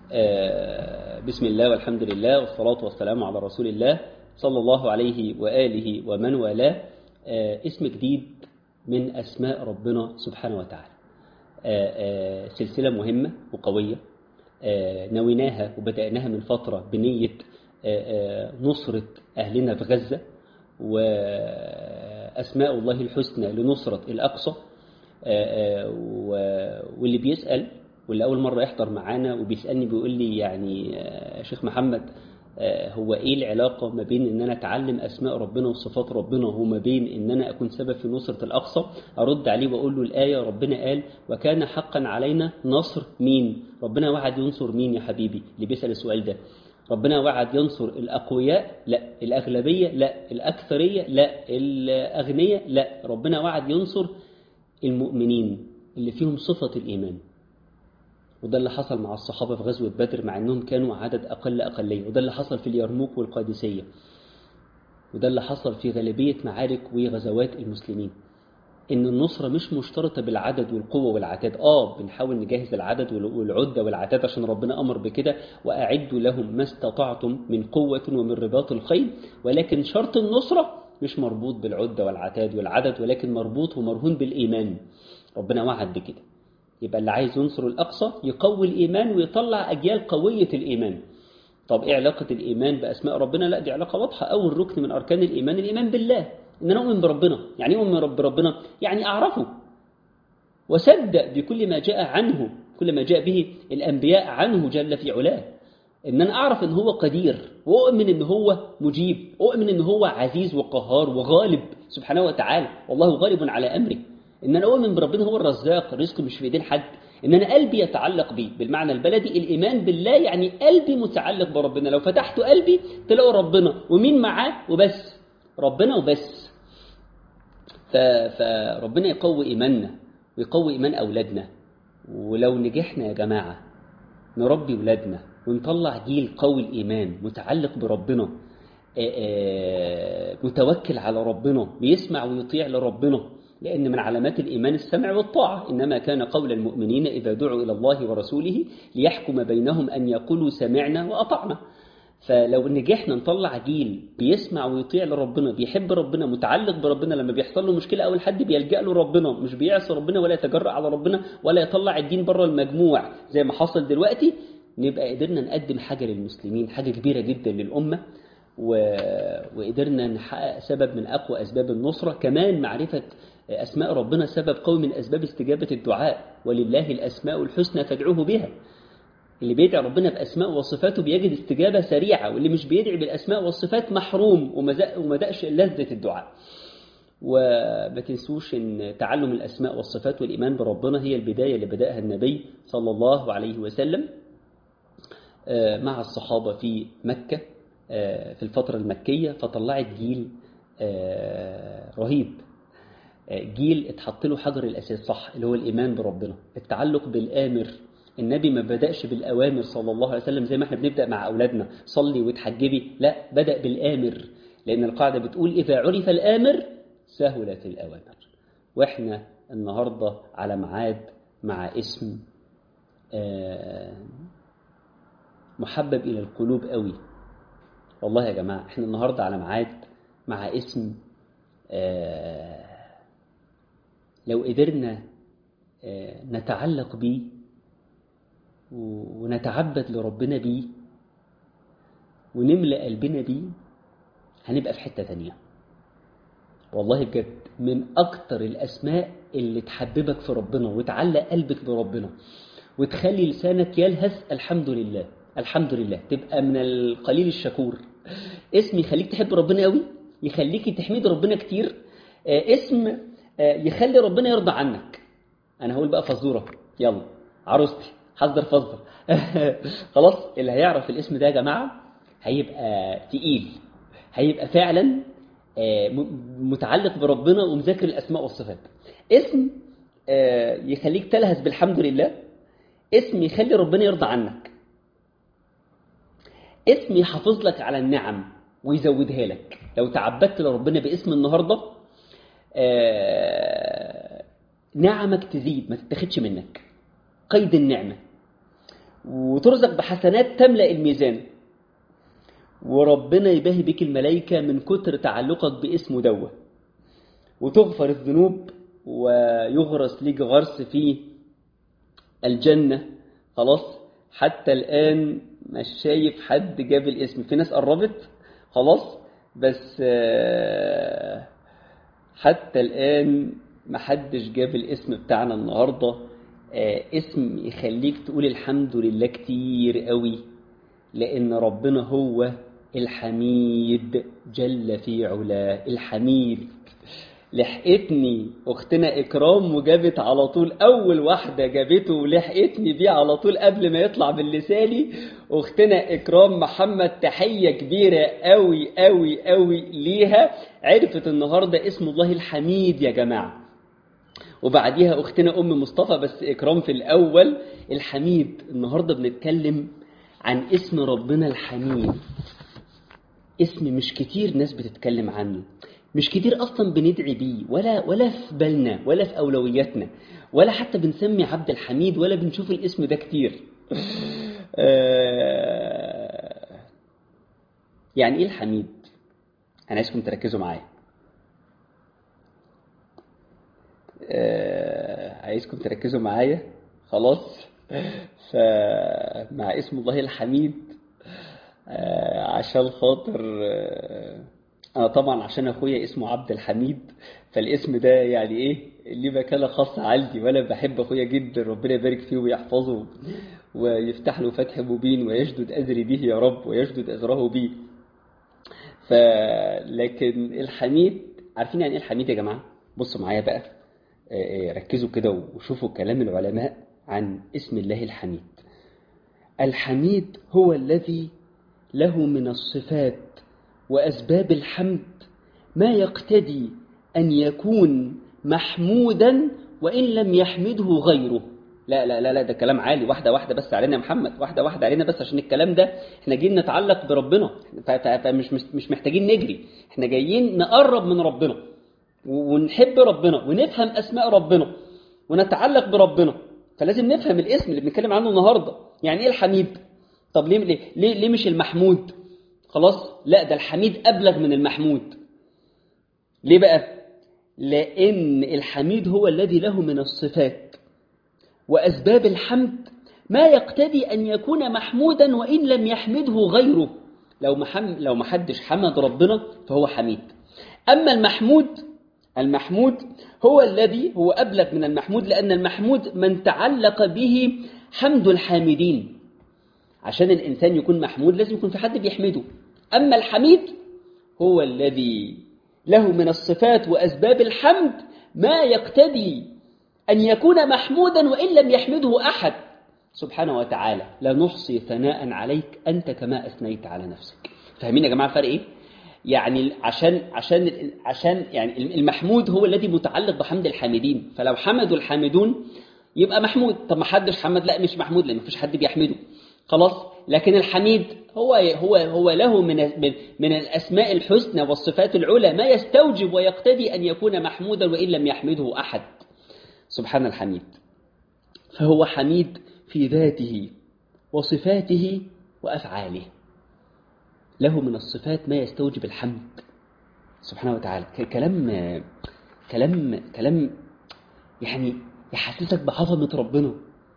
بسم الله والحمد لله والصلاة والسلام على رسول الله صلى الله عليه وآله ومن والاه اسم جديد من أسماء ربنا سبحانه وتعالى سلسلة مهمة وقوية نويناها وبدأناها من فترة بنية نصرة أهلنا في غزة وأسماء الله الحسنى لنصرة الأقصى واللي بيسأل واللي أول مرة يحضر معانا وبيسألني بيقول لي يعني شيخ محمد هو إيه العلاقة ما بين إن أنا أتعلم أسماء ربنا وصفات ربنا وما بين إن أنا أكون سبب في نصرة الأقصى أرد عليه وأقول له الآية ربنا قال وكان حقا علينا نصر مين ربنا وعد ينصر مين يا حبيبي اللي بيسأل السؤال ده ربنا وعد ينصر الأقوياء لا الأغلبية لا الأكثرية لا الأغنياء لا ربنا وعد ينصر المؤمنين اللي فيهم صفة الإيمان وده اللي حصل مع الصحابة في غزوة بدر مع أنهم كانوا عدد أقل أقلية وده اللي حصل في اليرموك والقادسية وده اللي حصل في غالبية معارك وغزوات المسلمين إن النصرة مش مشترطة بالعدد والقوة والعتاد آه بنحاول نجهز العدد والعدة والعتاد عشان ربنا أمر بكده وأعدوا لهم ما استطعتم من قوة ومن رباط الخيل ولكن شرط النصرة مش مربوط بالعدة والعتاد والعدد ولكن مربوط ومرهون بالإيمان ربنا وعد بكده يبقى اللي عايز ينصر الأقصى يقوي الإيمان ويطلع أجيال قوية الإيمان طب إيه علاقة الإيمان بأسماء ربنا لا دي علاقة واضحة أول ركن من أركان الإيمان الإيمان بالله إن أنا أؤمن بربنا يعني أؤمن رب ربنا يعني أعرفه وصدق بكل ما جاء عنه كل ما جاء به الأنبياء عنه جل في علاه إن أنا أعرف إن هو قدير وأؤمن إن هو مجيب أؤمن إن هو عزيز وقهار وغالب سبحانه وتعالى والله غالب على أمره ان انا اؤمن بربنا هو الرزاق الرزق مش في ايدين حد ان انا قلبي يتعلق بيه بالمعنى البلدي الايمان بالله يعني قلبي متعلق بربنا لو فتحت قلبي تلاقوا ربنا ومين معاه وبس ربنا وبس فربنا يقوي ايماننا ويقوي ايمان اولادنا ولو نجحنا يا جماعه نربي ولادنا ونطلع جيل قوي الايمان متعلق بربنا متوكل على ربنا بيسمع ويطيع لربنا لأن من علامات الإيمان السمع والطاعة إنما كان قول المؤمنين إذا دعوا إلى الله ورسوله ليحكم بينهم أن يقولوا سمعنا وأطعنا فلو نجحنا نطلع جيل بيسمع ويطيع لربنا بيحب ربنا متعلق بربنا لما بيحصل له مشكلة أول حد بيلجأ له ربنا مش بيعصي ربنا ولا يتجرأ على ربنا ولا يطلع الدين بره المجموع زي ما حصل دلوقتي نبقى قدرنا نقدم حاجة للمسلمين حاجة كبيرة جدا للأمة و... وقدرنا نحقق سبب من أقوى أسباب النصرة كمان معرفة أسماء ربنا سبب قوي من أسباب استجابة الدعاء ولله الأسماء الحسنى فادعوه بها اللي بيدعي ربنا بأسماء وصفاته بيجد استجابة سريعة واللي مش بيدعي بالأسماء والصفات محروم وما دقش لذة الدعاء وما تنسوش ان تعلم الأسماء والصفات والإيمان بربنا هي البداية اللي بدأها النبي صلى الله عليه وسلم مع الصحابة في مكة في الفترة المكية فطلعت جيل رهيب جيل اتحط له حجر الأساس صح اللي هو الإيمان بربنا التعلق بالآمر النبي ما بدأش بالأوامر صلى الله عليه وسلم زي ما احنا بنبدأ مع أولادنا صلي وتحجبي لا بدأ بالآمر لأن القاعدة بتقول إذا عرف الآمر سهلت الأوامر وإحنا النهاردة على معاد مع اسم محبب إلى القلوب قوي والله يا جماعة احنا النهاردة على معاد مع اسم لو قدرنا نتعلق بيه ونتعبد لربنا بيه ونملأ قلبنا بيه هنبقى في حتة تانية والله بجد من أكتر الأسماء اللي تحببك في ربنا وتعلق قلبك بربنا وتخلي لسانك يلهث الحمد لله الحمد لله تبقى من القليل الشكور اسم يخليك تحب ربنا قوي يخليك تحمد ربنا كتير اسم يخلي ربنا يرضى عنك انا هقول بقى فزوره يلا عروستي حذر فزر خلاص اللي هيعرف الاسم ده يا جماعه هيبقى تقيل هيبقى فعلا متعلق بربنا ومذاكر الاسماء والصفات اسم يخليك تلهث بالحمد لله اسم يخلي ربنا يرضى عنك اسم يحافظ لك على النعم ويزودها لك لو تعبدت لربنا باسم النهارده آه نعمك تزيد ما تتاخدش منك قيد النعمة وترزق بحسنات تملأ الميزان وربنا يباهي بك الملائكة من كتر تعلقك باسمه دوه وتغفر الذنوب ويغرس ليك غرس في الجنة خلاص حتى الآن مش شايف حد جاب الاسم في ناس قربت خلاص بس حتى الآن محدش جاب الاسم بتاعنا النهاردة اسم يخليك تقول الحمد لله كتير قوي لأن ربنا هو الحميد جل في علاه الحميد لحقتني اختنا اكرام وجابت على طول اول واحده جابته ولحقتني بيه على طول قبل ما يطلع من لساني اختنا اكرام محمد تحيه كبيره قوي قوي قوي ليها عرفت النهارده اسم الله الحميد يا جماعه وبعديها اختنا ام مصطفى بس اكرام في الاول الحميد النهارده بنتكلم عن اسم ربنا الحميد اسم مش كتير ناس بتتكلم عنه مش كتير اصلا بندعي بيه ولا ولا في بالنا ولا في اولوياتنا ولا حتى بنسمي عبد الحميد ولا بنشوف الاسم ده كتير يعني ايه الحميد انا عايزكم تركزوا معايا عايزكم تركزوا معايا خلاص فمع اسم الله الحميد عشان خاطر انا طبعا عشان اخويا اسمه عبد الحميد فالاسم ده يعني ايه ليه مكانه خاصه عندي وانا بحب اخويا جدا ربنا يبارك فيه ويحفظه ويفتح له فتح مبين ويشدد اذري به يا رب ويشدد اذره بي ف لكن الحميد عارفين يعني ايه الحميد يا جماعه بصوا معايا بقى ركزوا كده وشوفوا كلام العلماء عن اسم الله الحميد الحميد هو الذي له من الصفات وأسباب الحمد ما يقتدي أن يكون محمودا وإن لم يحمده غيره لا لا لا لا ده كلام عالي واحدة واحدة بس علينا يا محمد واحدة واحدة علينا بس عشان الكلام ده احنا جايين نتعلق بربنا فمش مش محتاجين نجري احنا جايين نقرب من ربنا ونحب ربنا ونفهم أسماء ربنا ونتعلق بربنا فلازم نفهم الاسم اللي بنتكلم عنه النهارده يعني ايه الحميد طب ليه ليه ليه, ليه مش المحمود خلاص لا ده الحميد أبلغ من المحمود ليه بقى لأن الحميد هو الذي له من الصفات وأسباب الحمد ما يقتدي أن يكون محمودا وإن لم يحمده غيره لو محم لو ما حدش حمد ربنا فهو حميد أما المحمود المحمود هو الذي هو أبلغ من المحمود لأن المحمود من تعلق به حمد الحامدين عشان الإنسان يكون محمود لازم يكون في حد بيحمده أما الحميد هو الذي له من الصفات وأسباب الحمد ما يقتدي أن يكون محمودا وإن لم يحمده أحد سبحانه وتعالى لا نحصي ثناء عليك أنت كما أثنيت على نفسك فاهمين يا جماعة الفرق إيه؟ يعني عشان عشان عشان يعني المحمود هو الذي متعلق بحمد الحامدين فلو حمدوا الحامدون يبقى محمود طب ما حدش حمد لا مش محمود لان مفيش حد بيحمده خلاص لكن الحميد هو هو هو له من من, من الاسماء الحسنى والصفات العلى ما يستوجب ويقتضي ان يكون محمودا وان لم يحمده احد سبحان الحميد فهو حميد في ذاته وصفاته وافعاله له من الصفات ما يستوجب الحمد سبحانه وتعالى كلام كلام كلام يعني يحسسك بعظمة ربنا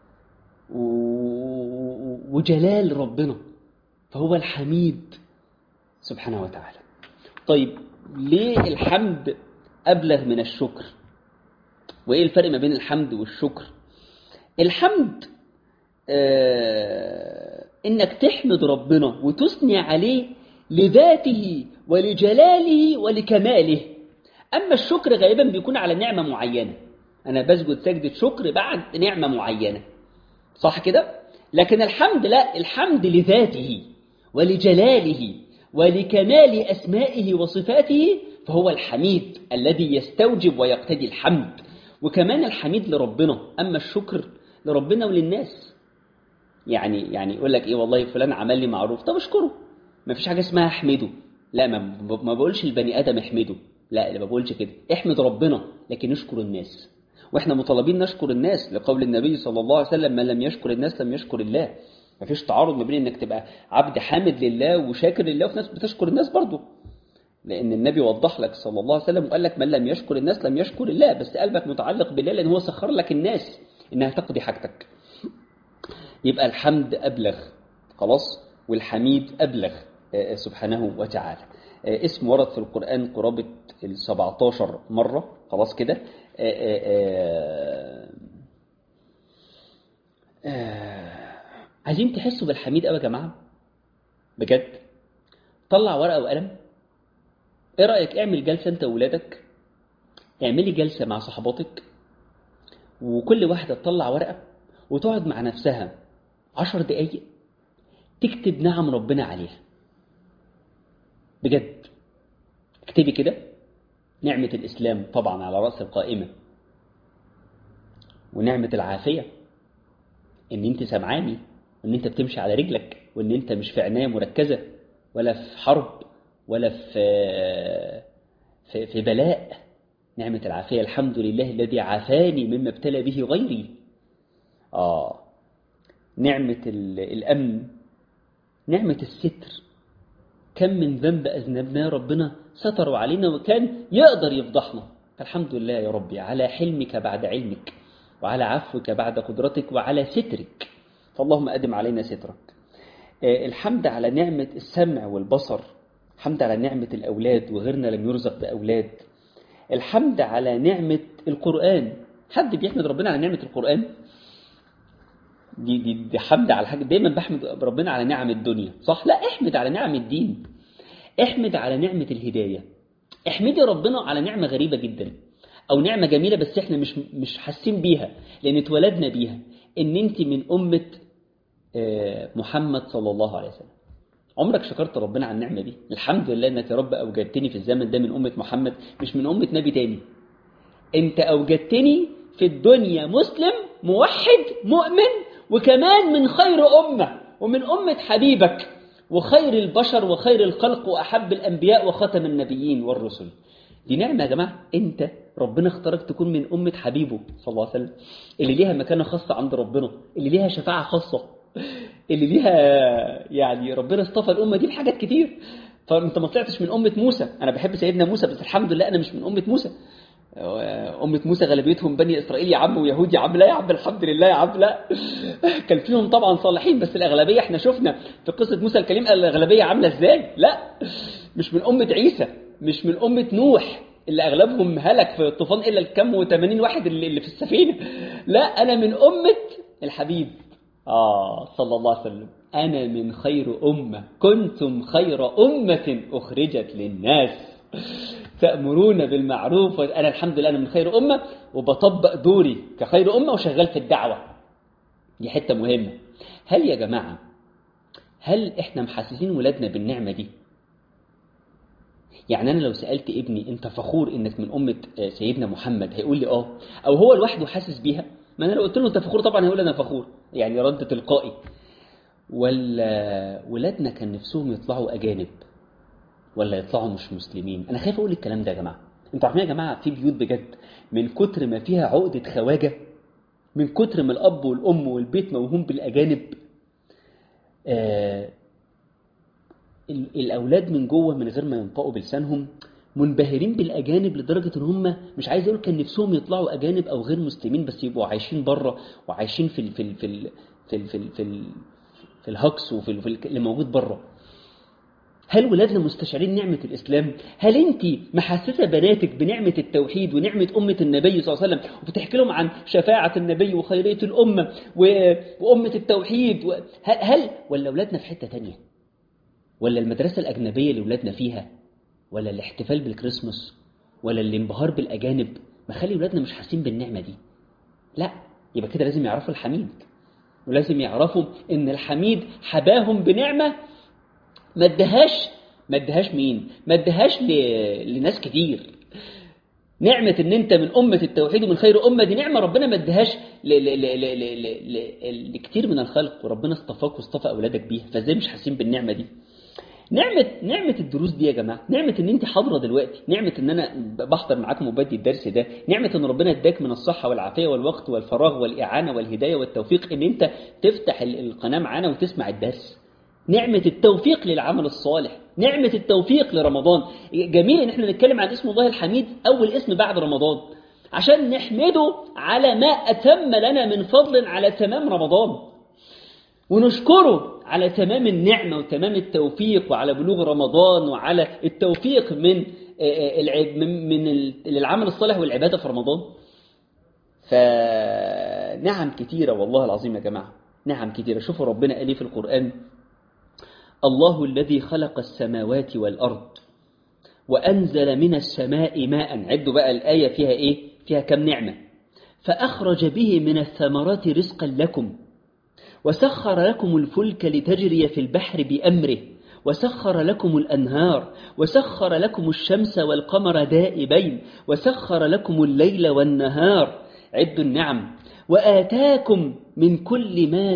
وجلال ربنا فهو الحميد سبحانه وتعالى طيب ليه الحمد أبلغ من الشكر وإيه الفرق ما بين الحمد والشكر الحمد آه إنك تحمد ربنا وتثني عليه لذاته ولجلاله ولكماله أما الشكر غالبا بيكون على نعمة معينة أنا بسجد سجدة شكر بعد نعمة معينة صح كده؟ لكن الحمد لا الحمد لذاته ولجلاله ولكمال أسمائه وصفاته فهو الحميد الذي يستوجب ويقتدي الحمد وكمان الحميد لربنا أما الشكر لربنا وللناس يعني يعني يقول لك ايه والله فلان عمل لي معروف طب اشكره ما فيش حاجه اسمها احمده لا ما, ما بقولش البني ادم احمده لا ما بقولش كده احمد ربنا لكن اشكر الناس واحنا مطالبين نشكر الناس لقول النبي صلى الله عليه وسلم من لم يشكر الناس لم يشكر الله مفيش تعارض ما بين انك تبقى عبد حامد لله وشاكر لله وفي ناس بتشكر الناس برضه لان النبي وضح لك صلى الله عليه وسلم وقال لك من لم يشكر الناس لم يشكر الله بس قلبك متعلق بالله لان هو سخر لك الناس انها تقضي حاجتك يبقى الحمد ابلغ خلاص والحميد ابلغ سبحانه وتعالى اسم ورد في القرآن قرابة ال 17 مرة خلاص كده عايزين تحسوا بالحميد قوي يا جماعة بجد طلع ورقة وقلم ايه رأيك اعمل جلسة انت وولادك اعملي جلسة مع صحباتك وكل واحدة تطلع ورقة وتقعد مع نفسها عشر دقايق تكتب نعم ربنا عليها بجد اكتبي كده نعمة الإسلام طبعا على رأس القائمة ونعمة العافية إن أنت سمعاني وإن أنت بتمشي على رجلك وإن أنت مش في عناية مركزة ولا في حرب ولا في في, في بلاء نعمة العافية الحمد لله الذي عافاني مما ابتلى به غيري آه نعمة الأمن نعمة الستر كم من ذنب أذنبناه ربنا ستروا علينا وكان يقدر يفضحنا الحمد لله يا ربي على حلمك بعد علمك وعلى عفوك بعد قدرتك وعلى سترك فاللهم أدم علينا سترك الحمد على نعمة السمع والبصر الحمد على نعمة الأولاد وغيرنا لم يرزق بأولاد الحمد على نعمة القرآن حد بيحمد ربنا على نعمة القرآن دي, دي, دي حمد على حاجة دايما بحمد ربنا على نعم الدنيا صح لا احمد على نعم الدين احمد على نعمة الهداية احمدي ربنا على نعمة غريبة جدا او نعمة جميلة بس احنا مش مش حاسين بيها لان اتولدنا بيها ان انت من أمة محمد صلى الله عليه وسلم عمرك شكرت ربنا على النعمة دي الحمد لله انك يا رب اوجدتني في الزمن ده من أمة محمد مش من أمة نبي تاني انت اوجدتني في الدنيا مسلم موحد مؤمن وكمان من خير أمة ومن أمة حبيبك وخير البشر وخير الخلق وأحب الأنبياء وختم النبيين والرسل دي نعمة يا جماعة أنت ربنا اختارك تكون من أمة حبيبه صلى الله عليه وسلم اللي ليها مكانة خاصة عند ربنا اللي ليها شفاعة خاصة اللي ليها يعني ربنا اصطفى الأمة دي بحاجات كتير فأنت ما طلعتش من أمة موسى أنا بحب سيدنا موسى بس الحمد لله أنا مش من أمة موسى أمة موسى غالبيتهم بني إسرائيل يا عم ويهود يا عم لا يا عم الحمد لله يا عم لا كان فيهم طبعا صالحين بس الأغلبية احنا شفنا في قصة موسى الكريم الأغلبية عاملة ازاي لا مش من أمة عيسى مش من أمة نوح اللي أغلبهم هلك في الطوفان إلا الكم و80 واحد اللي, اللي في السفينة لا أنا من أمة الحبيب آه صلى الله عليه وسلم أنا من خير أمة كنتم خير أمة أخرجت للناس تأمرون بالمعروف أنا الحمد لله أنا من خير أمة وبطبق دوري كخير أمة وشغال في الدعوة دي حتة مهمة هل يا جماعة هل إحنا محسسين ولادنا بالنعمة دي يعني أنا لو سألت ابني أنت فخور إنك من أمة سيدنا محمد هيقول لي آه أو هو لوحده حاسس بيها ما أنا لو قلت له أنت فخور طبعا هيقول أنا فخور يعني رد تلقائي ولا ولادنا كان نفسهم يطلعوا أجانب ولا يطلعوا مش مسلمين انا خايف اقول الكلام ده يا جماعه انتوا عارفين يا جماعه في بيوت بجد من كتر ما فيها عقده خواجه من كتر ما الاب والام والبيت موهوم بالاجانب آه الاولاد من جوه من غير ما ينطقوا بلسانهم منبهرين بالاجانب لدرجه ان هم مش عايز اقول كان نفسهم يطلعوا اجانب او غير مسلمين بس يبقوا عايشين بره وعايشين في ال في ال في ال في ال في ال في, ال في الهكس وفي ال في ال اللي موجود بره هل ولادنا مستشعرين نعمة الإسلام؟ هل أنت محسسة بناتك بنعمة التوحيد ونعمة أمة النبي صلى الله عليه وسلم وبتحكي لهم عن شفاعة النبي وخيرية الأمة وأمة التوحيد و... هل, هل ولا أولادنا في حتة تانية؟ ولا المدرسة الأجنبية اللي أولادنا فيها؟ ولا الاحتفال بالكريسماس؟ ولا الانبهار بالأجانب؟ مخلي أولادنا مش حاسين بالنعمة دي لا يبقى كده لازم يعرفوا الحميد ولازم يعرفوا إن الحميد حباهم بنعمة ما ادهاش ما ادهاش مين ما ادهاش ل... لناس كتير نعمة ان انت من أمة التوحيد ومن خير أمة دي نعمة ربنا ما ادهاش ل... ل... ل... ل... ل... ل... لكتير من الخلق وربنا اصطفاك واصطفى أولادك بيها فازاي مش حاسين بالنعمة دي نعمة نعمة الدروس دي يا جماعة نعمة ان انت حاضرة دلوقتي نعمة ان انا بحضر معاكم وبدي الدرس ده نعمة ان ربنا اداك من الصحة والعافية والوقت والفراغ والإعانة والهداية والتوفيق ان انت تفتح القناة معانا وتسمع الدرس نعمة التوفيق للعمل الصالح نعمة التوفيق لرمضان جميل ان احنا نتكلم عن اسم الله الحميد اول اسم بعد رمضان عشان نحمده على ما أتم لنا من فضل على تمام رمضان ونشكره على تمام النعمة وتمام التوفيق وعلى بلوغ رمضان وعلى التوفيق من من من العمل الصالح والعبادة في رمضان فنعم كتيرة والله العظيم يا جماعة نعم كتيرة شوفوا ربنا قال في القرآن الله الذي خلق السماوات والأرض وأنزل من السماء ماء عدوا بقى الآية فيها إيه فيها كم نعمة فأخرج به من الثمرات رزقا لكم وسخر لكم الفلك لتجري في البحر بأمره وسخر لكم الأنهار وسخر لكم الشمس والقمر دائبين وسخر لكم الليل والنهار عدوا النعم وآتاكم من كل ما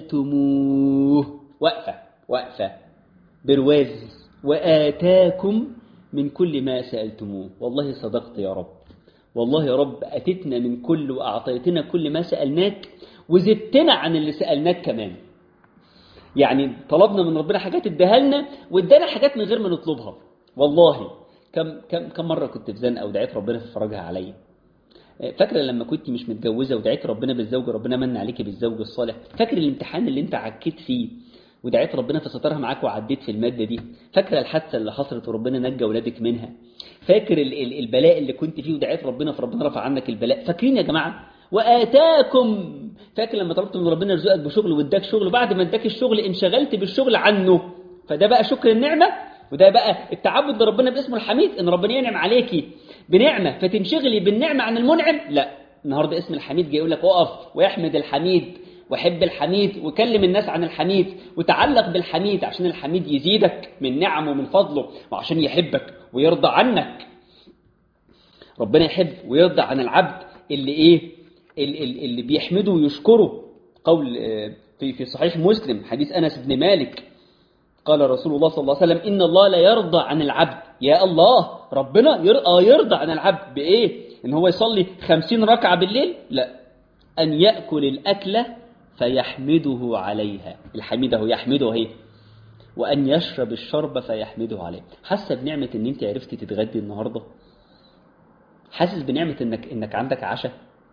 سألتموه وقفة وقفة برواز وآتاكم من كل ما سألتموه والله صدقت يا رب والله يا رب أتتنا من كل وأعطيتنا كل ما سألناك وزدتنا عن اللي سألناك كمان يعني طلبنا من ربنا حاجات اداها لنا وادانا حاجات من غير ما نطلبها والله كم كم كم مرة كنت في زنقة ودعيت ربنا في فرجها عليا فاكره لما كنت مش متجوزه ودعيت ربنا بالزوج ربنا من عليكي بالزوج الصالح فاكر الامتحان اللي انت عكيت فيه ودعيت ربنا في سترها معاك وعديت في الماده دي فاكره الحادثه اللي حصلت وربنا نجى اولادك منها فاكر ال ال البلاء اللي كنت فيه ودعيت ربنا فربنا رفع عنك البلاء فاكرين يا جماعه واتاكم فاكر لما طلبت من ربنا يرزقك بشغل واداك شغل وبعد ما اداك الشغل انشغلت بالشغل عنه فده بقى شكر النعمه وده بقى التعبد لربنا باسمه الحميد ان ربنا ينعم عليكي بنعمه فتنشغلي بالنعمه عن المنعم لا النهارده اسم الحميد جاي يقول لك اقف واحمد الحميد وحب الحميد وكلم الناس عن الحميد وتعلق بالحميد عشان الحميد يزيدك من نعمه ومن فضله وعشان يحبك ويرضى عنك ربنا يحب ويرضى عن العبد اللي ايه اللي, اللي بيحمده ويشكره قول في في صحيح مسلم حديث انس بن مالك قال رسول الله صلى الله عليه وسلم ان الله لا يرضى عن العبد يا الله ربنا يرضى يرضى عن العبد بايه ان هو يصلي خمسين ركعه بالليل لا ان ياكل الاكله فيحمده عليها الحميده هو يحمده اهي وان يشرب الشرب فيحمده عليه حاسه بنعمه ان انت عرفتي تتغدي النهارده حاسس بنعمه انك انك عندك عشاء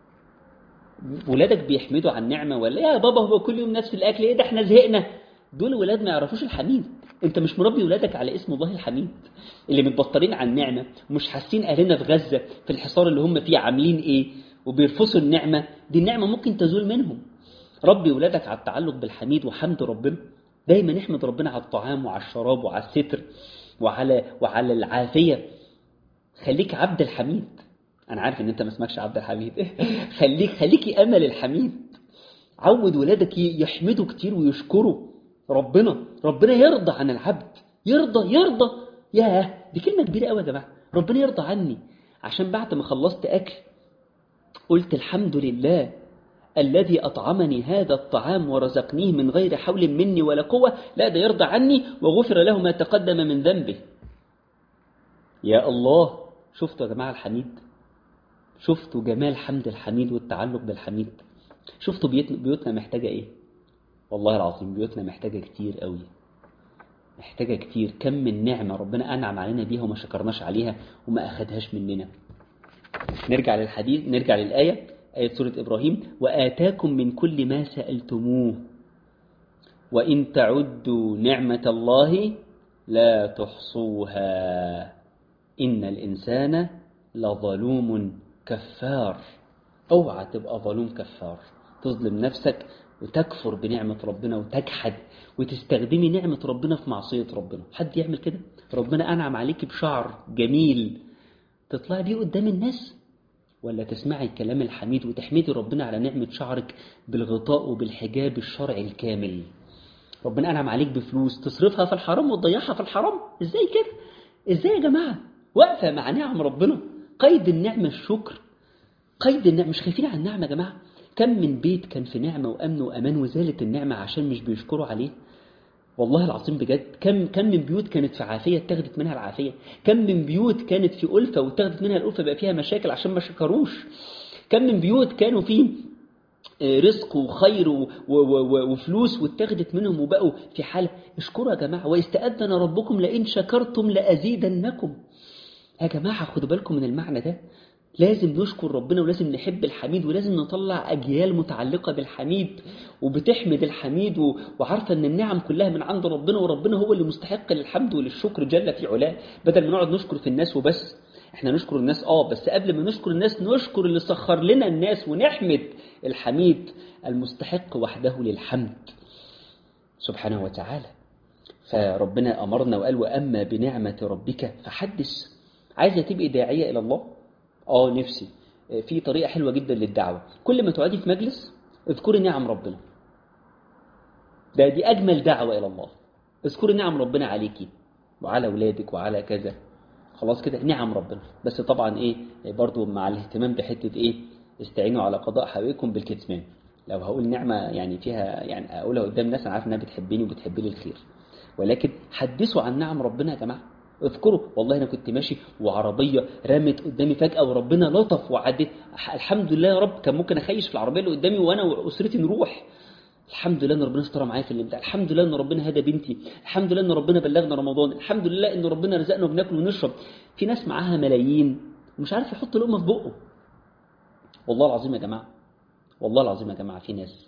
ولادك بيحمدوا عن نعمه ولا يا بابا هو كل يوم ناس في الاكل ايه ده احنا زهقنا دول ولاد ما يعرفوش الحميد انت مش مربي ولادك على اسم الله الحميد اللي متبطرين عن النعمه ومش حاسين اهلنا في غزه في الحصار اللي هم فيه عاملين ايه وبيرفصوا النعمه دي النعمه ممكن تزول منهم ربي ولادك على التعلق بالحميد وحمد ربنا دايما نحمد ربنا على الطعام وعلى الشراب وعلى الستر وعلى وعلى العافيه خليك عبد الحميد انا عارف ان انت ما اسمكش عبد الحميد خليك خليكي امل الحميد عود ولادك يحمدوا كتير ويشكروا ربنا ربنا يرضى عن العبد يرضى يرضى ياه دي كلمه كبيره قوي يا جماعه ربنا يرضى عني عشان بعد ما خلصت اكل قلت الحمد لله الذي أطعمني هذا الطعام ورزقنيه من غير حول مني ولا قوة لا ده يرضى عني وغفر له ما تقدم من ذنبه يا الله شفتوا يا جماعة الحميد شفتوا جمال حمد الحميد والتعلق بالحميد شفتوا بيوتنا, بيوتنا محتاجة ايه والله العظيم بيوتنا محتاجة كتير قوي محتاجة كتير كم من نعمة ربنا أنعم علينا بيها وما شكرناش عليها وما أخدهاش مننا نرجع للحديث نرجع للآية آية سورة إبراهيم وآتاكم من كل ما سألتموه وإن تعدوا نعمة الله لا تحصوها إن الإنسان لظلوم كفار اوعى تبقى ظلوم كفار تظلم نفسك وتكفر بنعمة ربنا وتجحد وتستخدمي نعمة ربنا في معصية ربنا حد يعمل كده ربنا أنعم عليك بشعر جميل تطلعي بيه قدام الناس ولا تسمعي الكلام الحميد وتحمدي ربنا على نعمة شعرك بالغطاء وبالحجاب الشرعي الكامل ربنا أنعم عليك بفلوس تصرفها في الحرام وتضيعها في الحرام ازاي كده ازاي يا جماعة واقفة مع نعم ربنا قيد النعمة الشكر قيد النعمة مش خايفين على النعمة يا جماعة كم من بيت كان في نعمة وأمن وأمان وزالت النعمة عشان مش بيشكروا عليه والله العظيم بجد كم كم من بيوت كانت في عافيه اتخذت منها العافيه كم من بيوت كانت في ألفة واتخذت منها الألفة بقى فيها مشاكل عشان ما شكروش كم من بيوت كانوا في رزق وخير و- و- و- وفلوس واتخذت منهم وبقوا في حالة اشكروا يا جماعة واستأذن ربكم لئن شكرتم لأزيدنكم يا جماعة خدوا بالكم من المعنى ده لازم نشكر ربنا ولازم نحب الحميد ولازم نطلع أجيال متعلقة بالحميد وبتحمد الحميد و- وعارفة أن النعم كلها من عند ربنا وربنا هو اللي مستحق للحمد وللشكر جل في علاه بدل ما نقعد نشكر في الناس وبس احنا نشكر الناس اه بس قبل ما نشكر الناس نشكر اللي سخر لنا الناس ونحمد الحميد المستحق وحده للحمد سبحانه وتعالى فربنا أمرنا وقال وأما بنعمة ربك فحدث عايزة تبقي داعية إلى الله اه نفسي في طريقة حلوة جدا للدعوة كل ما تقعدي في مجلس اذكري نعم ربنا ده دي أجمل دعوة إلى الله اذكري نعم ربنا عليكي وعلى أولادك وعلى كذا خلاص كده نعم ربنا بس طبعا ايه برضو مع الاهتمام بحتة ايه استعينوا على قضاء حوائجكم بالكتمان لو هقول نعمة يعني فيها يعني أقولها قدام ناس أنا عارف إنها بتحبني وبتحب لي الخير ولكن حدثوا عن نعم ربنا يا جماعة اذكروا والله أنا كنت ماشي وعربية رمت قدامي فجأة وربنا لطف وعدت الحمد لله يا رب كان ممكن أخيش في العربية اللي قدامي وأنا وأسرتي نروح الحمد لله ان ربنا استر معايا في الامتحان الحمد لله ان ربنا هدى بنتي الحمد لله ان ربنا بلغنا رمضان الحمد لله ان ربنا رزقنا وبناكل ونشرب في ناس معاها ملايين ومش عارف يحط لقمه في بقه والله العظيم يا جماعه والله العظيم يا جماعه في ناس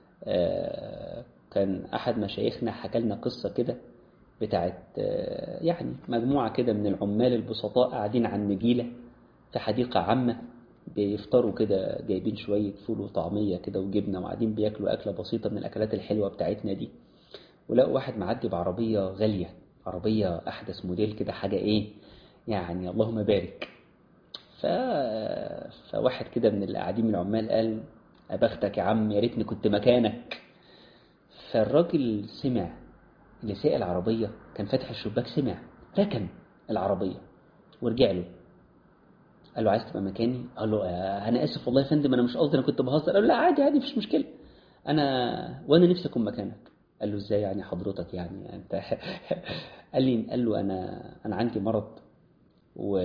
آه كان احد مشايخنا حكى لنا قصه كده بتاعت آه يعني مجموعه كده من العمال البسطاء قاعدين على النجيله في حديقه عامه بيفطروا كده جايبين شوية فول وطعمية كده وجبنة وقاعدين بياكلوا أكلة بسيطة من الأكلات الحلوة بتاعتنا دي ولقوا واحد معدي بعربية غالية عربية أحدث موديل كده حاجة إيه يعني اللهم بارك ف... فواحد كده من اللي قاعدين من العمال قال أبختك يا عم يا ريتني كنت مكانك فالراجل سمع اللي ساق العربية كان فاتح الشباك سمع ركن العربية ورجع له قال له عايز تبقى مكاني قال له آه انا اسف والله يا فندم انا مش قصدي انا كنت بهزر قال له لا عادي عادي مفيش مشكله انا وانا نفسي اكون مكانك قال له ازاي يعني حضرتك يعني انت قال لي قال له انا انا عندي مرض و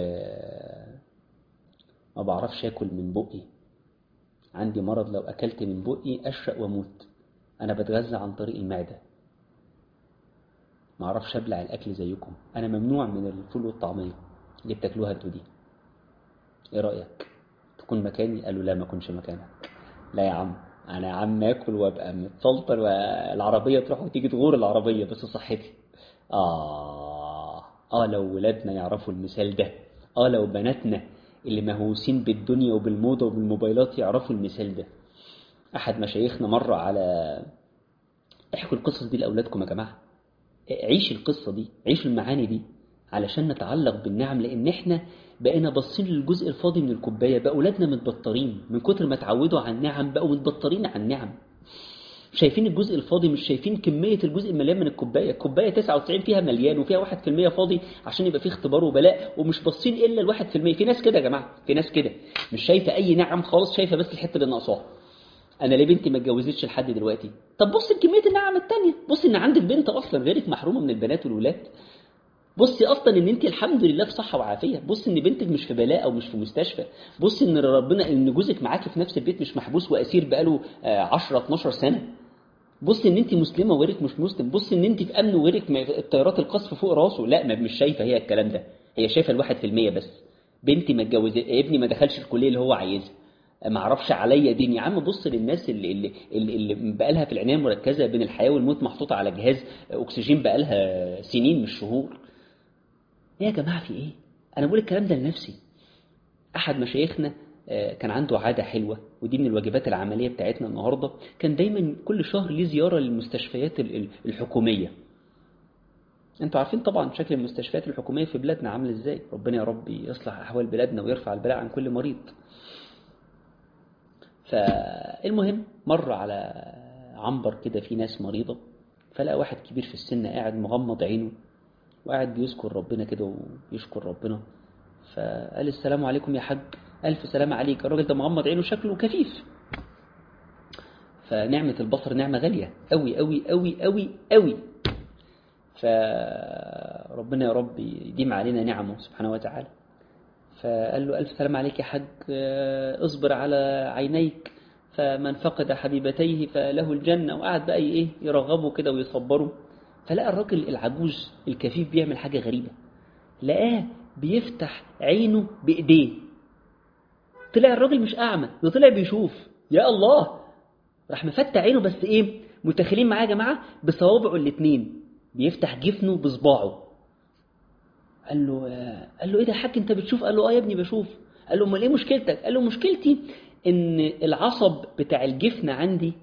ما بعرفش اكل من بقي عندي مرض لو اكلت من بقي اشرق واموت انا بتغذى عن طريق المعده ما اعرفش ابلع الاكل زيكم انا ممنوع من الفول والطعميه اللي بتاكلوها انتوا دي ايه رأيك تكون مكاني قالوا لا ما كنش مكانك لا يا عم انا يا عم اكل وابقى متسلطر والعربية تروح وتيجي تغور العربية بس صحتي اه اه لو ولادنا يعرفوا المثال ده اه لو بناتنا اللي مهووسين بالدنيا وبالموضة وبالموبايلات يعرفوا المثال ده احد مشايخنا مر على احكوا القصص دي لاولادكم يا جماعه عيش القصه دي عيش المعاني دي علشان نتعلق بالنعم لان احنا بقينا باصين للجزء الفاضي من الكوبايه بقى اولادنا متبطرين من كتر ما اتعودوا على النعم بقوا متبطرين على النعم شايفين الجزء الفاضي مش شايفين كمية الجزء المليان من الكوباية الكوباية 99 فيها مليان وفيها 1% فاضي عشان يبقى فيه اختبار وبلاء ومش باصين إلا الواحد في المية في ناس كده يا جماعة في ناس كده مش شايفة أي نعم خالص شايفة بس الحتة اللي ناقصاها أنا ليه بنتي ما اتجوزتش لحد دلوقتي طب بص لكمية النعم التانية بص إن عندك بنت أصلا غيرك محرومة من البنات والولاد بصي اصلا ان انت الحمد لله في صحه وعافيه بص ان بنتك مش في بلاء او مش في مستشفى بص ان ربنا ان جوزك معاكي في نفس البيت مش محبوس واسير بقاله 10 12 سنه بص ان انت مسلمه وغيرك مش مسلم بص ان انت في امن وغيرك الطيارات القصف فوق راسه لا ما مش شايفه هي الكلام ده هي شايفه الواحد في المية بس بنتي ما اتجوزت ابني ما دخلش الكليه اللي هو عايزها ما اعرفش عليا دين يا عم بص للناس اللي اللي اللي, اللي بقى لها في العنايه المركزه بين الحياه والموت محطوطه على جهاز اكسجين بقى لها سنين مش شهور ايه يا جماعه في ايه انا بقول الكلام ده لنفسي احد مشايخنا كان عنده عادة حلوة ودي من الواجبات العملية بتاعتنا النهاردة كان دايما كل شهر ليه زيارة للمستشفيات الحكومية انتوا عارفين طبعا شكل المستشفيات الحكومية في بلادنا عامل ازاي ربنا يا رب يصلح احوال بلادنا ويرفع البلاء عن كل مريض فالمهم مر على عنبر كده في ناس مريضة فلقى واحد كبير في السن قاعد مغمض عينه وقاعد بيذكر ربنا كده ويشكر ربنا فقال السلام عليكم يا حاج ألف سلام عليك الراجل ده مغمض عينه شكله كفيف فنعمة البصر نعمة غالية أوي أوي أوي أوي أوي فربنا يا رب يديم علينا نعمه سبحانه وتعالى فقال له ألف سلام عليك يا حاج اصبر على عينيك فمن فقد حبيبتيه فله الجنة وقعد بقى ايه يرغبه كده ويصبره فلقى الراجل العجوز الكفيف بيعمل حاجة غريبة لقاه بيفتح عينه بإيديه طلع الراجل مش أعمى ده طلع بيشوف يا الله راح مفتح عينه بس ايه متخيلين معايا يا جماعة بصوابعه الاتنين بيفتح جفنه بصباعه قال له قال له ايه ده يا حاج انت بتشوف قال له اه يا ابني بشوف قال له امال ايه مشكلتك قال له مشكلتي ان العصب بتاع الجفن عندي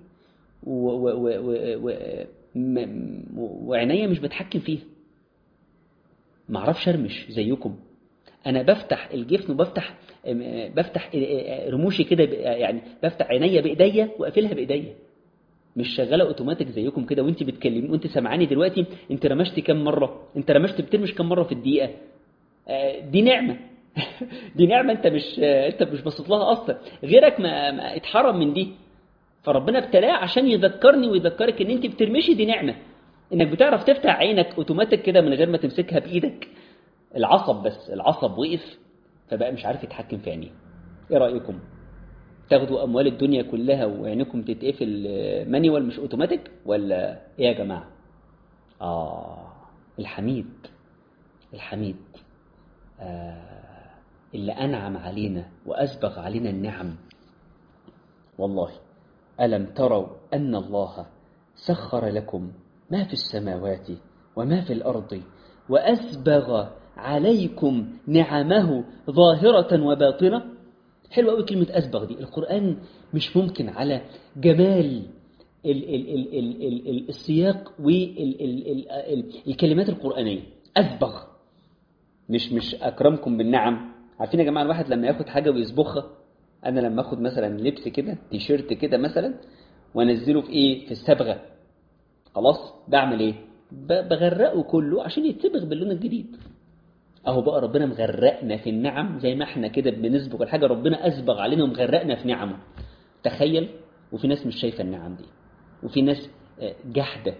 وعينيا مش بتحكم فيها ما اعرفش ارمش زيكم انا بفتح الجفن وبفتح بفتح رموشي كده يعني بفتح عينيا بايديا واقفلها بايديا مش شغاله اوتوماتيك زيكم كده وانت بتكلمي وانت سامعاني دلوقتي انت رمشتي كام مره انت رمشت بترمش كام مره في الدقيقه دي نعمه دي نعمه انت مش انت مش باصص لها اصلا غيرك ما, ما اتحرم من دي فربنا ابتلاه عشان يذكرني ويذكرك ان انت بترمشي دي نعمه انك بتعرف تفتح عينك اوتوماتيك كده من غير ما تمسكها بايدك العصب بس العصب وقف فبقى مش عارف يتحكم في عينيه ايه رايكم تاخدوا اموال الدنيا كلها وعينكم تتقفل مانيوال مش اوتوماتيك ولا ايه يا جماعه اه الحميد الحميد آه اللي انعم علينا واسبغ علينا النعم والله الم تروا ان الله سخر لكم ما في السماوات وما في الارض واسبغ عليكم نعمه ظاهره وباطنه حلوه قوي كلمه اسبغ دي القران مش ممكن على جمال ال ال ال ال ال ال السياق والكلمات القرانيه اسبغ مش مش اكرمكم بالنعم عارفين يا جماعه الواحد لما ياخد حاجه ويصبغها انا لما اخد مثلا لبس كده تيشيرت كده مثلا وانزله في ايه في الصبغه خلاص بعمل ايه بغرقه كله عشان يتصبغ باللون الجديد اهو بقى ربنا مغرقنا في النعم زي ما احنا كده بنسبغ الحاجه ربنا اسبغ علينا ومغرقنا في نعمه تخيل وفي ناس مش شايفه النعم دي وفي ناس جحده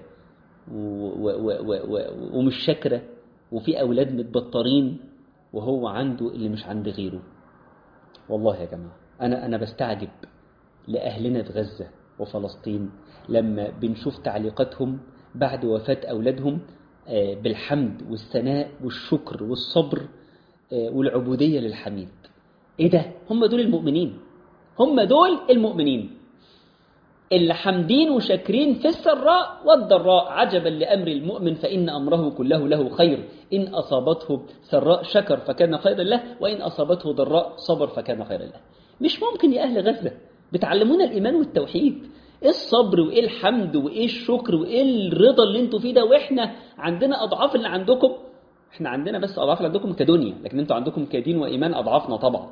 ومش شاكره وفي اولاد متبطرين وهو عنده اللي مش عند غيره والله يا جماعه انا انا بستعجب لاهلنا في غزه وفلسطين لما بنشوف تعليقاتهم بعد وفاه اولادهم بالحمد والثناء والشكر والصبر والعبودية للحميد ايه ده هم دول المؤمنين هم دول المؤمنين اللي حمدين وشاكرين في السراء والضراء عجبا لأمر المؤمن فإن أمره كله له خير إن أصابته سراء شكر فكان خيرا له وإن أصابته ضراء صبر فكان خيرا له مش ممكن يا أهل غزة بتعلمونا الإيمان والتوحيد ايه الصبر وايه الحمد وايه الشكر وايه الرضا اللي انتوا فيه ده واحنا عندنا اضعاف اللي عندكم احنا عندنا بس اضعاف اللي عندكم كدنيا لكن انتوا عندكم كدين وايمان اضعافنا طبعا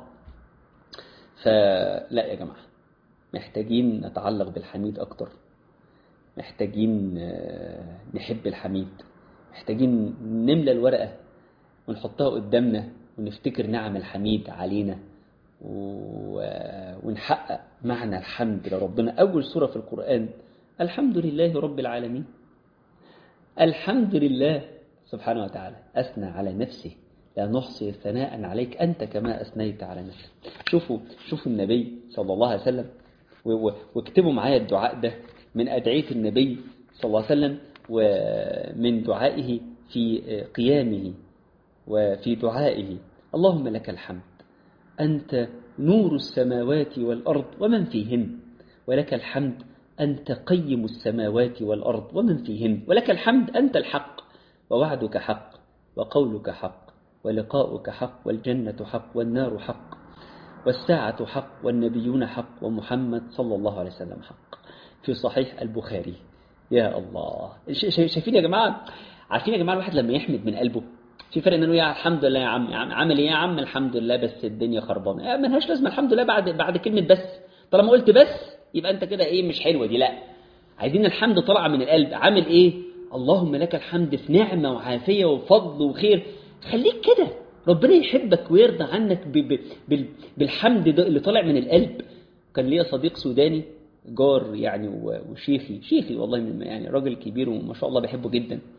فلا يا جماعه محتاجين نتعلق بالحميد اكتر محتاجين نحب الحميد محتاجين نملى الورقه ونحطها قدامنا ونفتكر نعم الحميد علينا ونحقق معنى الحمد لربنا أول سورة في القرآن الحمد لله رب العالمين الحمد لله سبحانه وتعالى أثنى على نفسه لا نحصي ثناء عليك أنت كما أثنيت على نفسك شوفوا شوفوا النبي صلى الله عليه وسلم واكتبوا معايا الدعاء ده من أدعية النبي صلى الله عليه وسلم ومن دعائه في قيامه وفي دعائه اللهم لك الحمد أنت نور السماوات والأرض ومن فيهن ولك الحمد أنت قيم السماوات والأرض ومن فيهن ولك الحمد أنت الحق ووعدك حق وقولك حق ولقاؤك حق والجنة حق والنار حق والساعة حق والنبيون حق ومحمد صلى الله عليه وسلم حق في صحيح البخاري يا الله شايفين يا جماعة عارفين يا جماعة الواحد لما يحمد من قلبه في فرق انه يا الحمد لله يا عم عامل ايه يا عم الحمد لله بس الدنيا خربانه يعني ملهاش لازمه الحمد لله بعد بعد كلمه بس طالما قلت بس يبقى انت كده ايه مش حلوه دي لا عايزين الحمد طالعه من القلب عامل ايه اللهم لك الحمد في نعمه وعافيه وفضل وخير خليك كده ربنا يحبك ويرضى عنك ب ب ب بالحمد ده اللي طالع من القلب كان ليا صديق سوداني جار يعني وشيخي شيخي والله من يعني راجل كبير وما شاء الله بحبه جدا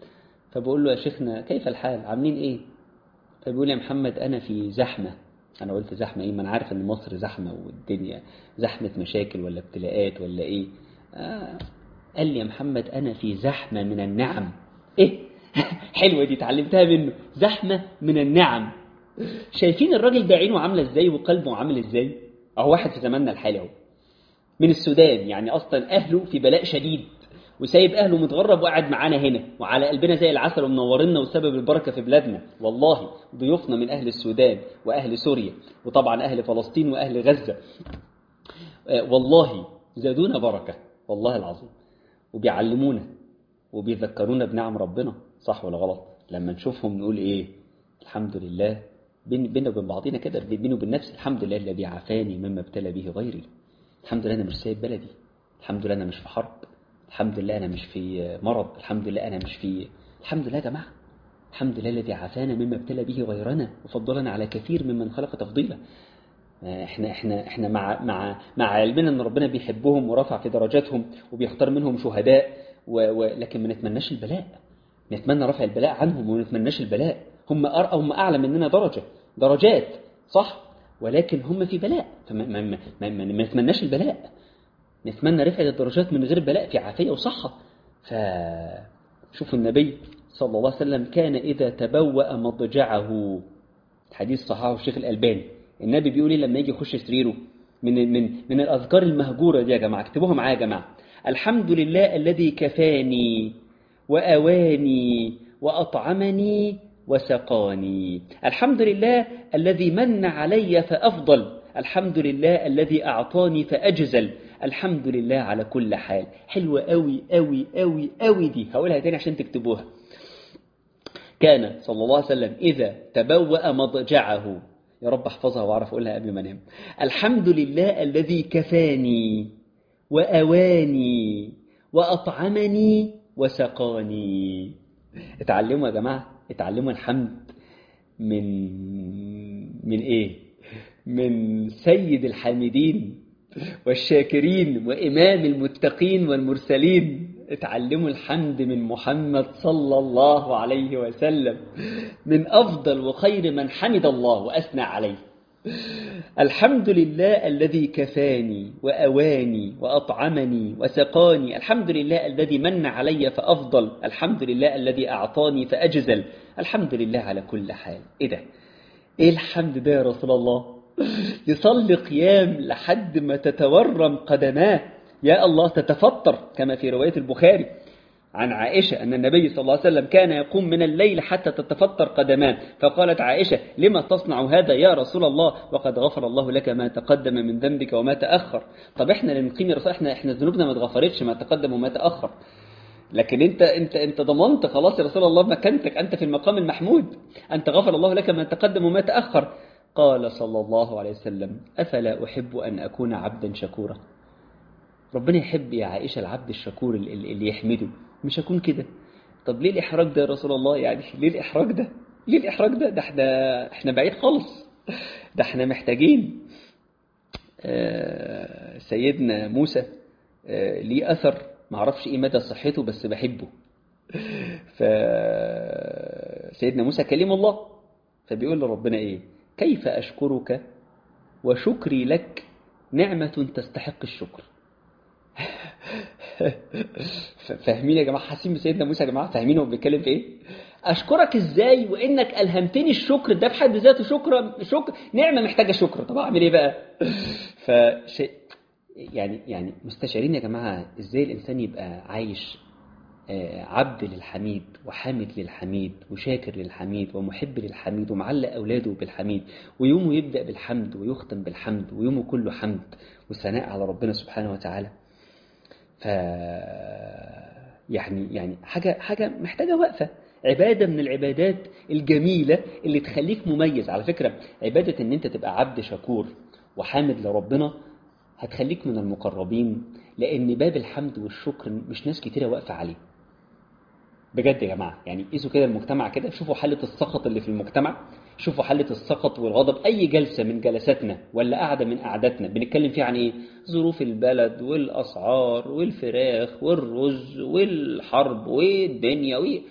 فبقول له يا شيخنا كيف الحال عاملين ايه فبيقول لي يا محمد انا في زحمه انا قلت زحمه ايه ما انا عارف ان مصر زحمه والدنيا زحمه مشاكل ولا ابتلاءات ولا ايه آه. قال لي يا محمد انا في زحمه من النعم ايه حلوه دي اتعلمتها منه زحمه من النعم شايفين الراجل ده عينه عامله ازاي وقلبه عامل ازاي اهو واحد في زماننا الحالي اهو من السودان يعني اصلا اهله في بلاء شديد وسايب اهله متغرب وقاعد معانا هنا وعلى قلبنا زي العسل ومنورنا وسبب البركه في بلادنا والله ضيوفنا من اهل السودان واهل سوريا وطبعا اهل فلسطين واهل غزه والله زادونا بركه والله العظيم وبيعلمونا وبيذكرونا بنعم ربنا صح ولا غلط لما نشوفهم نقول ايه الحمد لله بيننا وبين بعضينا كده بيني وبين نفسي الحمد لله الذي عافاني مما ابتلى به غيري الحمد لله انا مش سايب بلدي الحمد لله انا مش في حرب الحمد لله انا مش في مرض الحمد لله انا مش في الحمد لله يا جماعه الحمد لله الذي عافانا مما ابتلى به غيرنا وفضلنا على كثير ممن خلق تفضيلا احنا احنا احنا مع مع مع علمنا ان ربنا بيحبهم ورفع في درجاتهم وبيختار منهم شهداء ولكن ما نتمناش البلاء نتمنى رفع البلاء عنهم وما نتمناش البلاء هم أرقى هم اعلى مننا درجه درجات صح ولكن هم في بلاء فما ما ما ما ما ما نتمناش البلاء نتمنى رفعة الدرجات من غير بلاء في عافية وصحة فشوفوا النبي صلى الله عليه وسلم كان إذا تبوأ مضجعه حديث صححه الشيخ الألباني النبي بيقول لما يجي يخش سريره من من من الأذكار المهجورة دي يا جماعة اكتبوها معايا يا جماعة الحمد لله الذي كفاني وأواني وأطعمني وسقاني الحمد لله الذي من علي فأفضل الحمد لله الذي أعطاني فأجزل الحمد لله على كل حال حلوة قوي قوي قوي قوي دي هقولها تاني عشان تكتبوها كان صلى الله عليه وسلم إذا تبوأ مضجعه يا رب احفظها واعرف اقولها قبل ما انام الحمد لله الذي كفاني وأواني وأطعمني وسقاني اتعلموا يا جماعة اتعلموا الحمد من من ايه من سيد الحامدين والشاكرين وإمام المتقين والمرسلين اتعلموا الحمد من محمد صلى الله عليه وسلم من أفضل وخير من حمد الله وأثنى عليه الحمد لله الذي كفاني وأواني وأطعمني وسقاني الحمد لله الذي من علي فأفضل الحمد لله الذي أعطاني فأجزل الحمد لله على كل حال إيه ده إيه الحمد ده يا رسول الله يصلي قيام لحد ما تتورم قدماه يا الله تتفطر كما في رواية البخاري عن عائشة أن النبي صلى الله عليه وسلم كان يقوم من الليل حتى تتفطر قدمان فقالت عائشة لما تصنع هذا يا رسول الله وقد غفر الله لك ما تقدم من ذنبك وما تأخر طب احنا اللي نقيم يا رسول احنا احنا ذنوبنا ما اتغفرتش ما تقدم وما تأخر لكن انت انت انت ضمنت خلاص يا رسول الله مكانتك انت في المقام المحمود انت غفر الله لك ما تقدم وما تأخر قال صلى الله عليه وسلم أفلا أحب أن أكون عبدا شكورا ربنا يحب يا عائشة العبد الشكور اللي يحمده مش هكون كده طب ليه الإحراج ده يا رسول الله يعني ليه الإحراج ده ليه الإحراج ده ده احنا احنا بعيد خالص ده احنا محتاجين آه سيدنا موسى آه ليه أثر معرفش ايه مدى صحته بس بحبه فسيدنا موسى كلم الله فبيقول لربنا ايه كيف أشكرك وشكري لك نعمة تستحق الشكر فاهمين يا جماعة حاسين بسيدنا موسى يا جماعة فاهمين هو بيتكلم في ايه أشكرك ازاي وإنك ألهمتني الشكر ده بحد ذاته شكر شكر نعمة محتاجة شكر طب أعمل ايه بقى فشيء يعني يعني مستشعرين يا جماعة ازاي الإنسان يبقى عايش عبد للحميد وحامد للحميد وشاكر للحميد ومحب للحميد ومعلق أولاده بالحميد ويومه يبدأ بالحمد ويختم بالحمد ويومه كله حمد وثناء على ربنا سبحانه وتعالى ف يعني يعني حاجة حاجة محتاجة وقفة عبادة من العبادات الجميلة اللي تخليك مميز على فكرة عبادة ان انت تبقى عبد شكور وحامد لربنا هتخليك من المقربين لان باب الحمد والشكر مش ناس كتيرة واقفة عليه بجد يا جماعة يعني قيسوا كده المجتمع كده شوفوا حالة السخط اللي في المجتمع شوفوا حالة السخط والغضب أي جلسة من جلساتنا ولا قعدة من قعداتنا بنتكلم فيها عن إيه ظروف البلد والأسعار والفراخ والرز والحرب والدنيا وإيه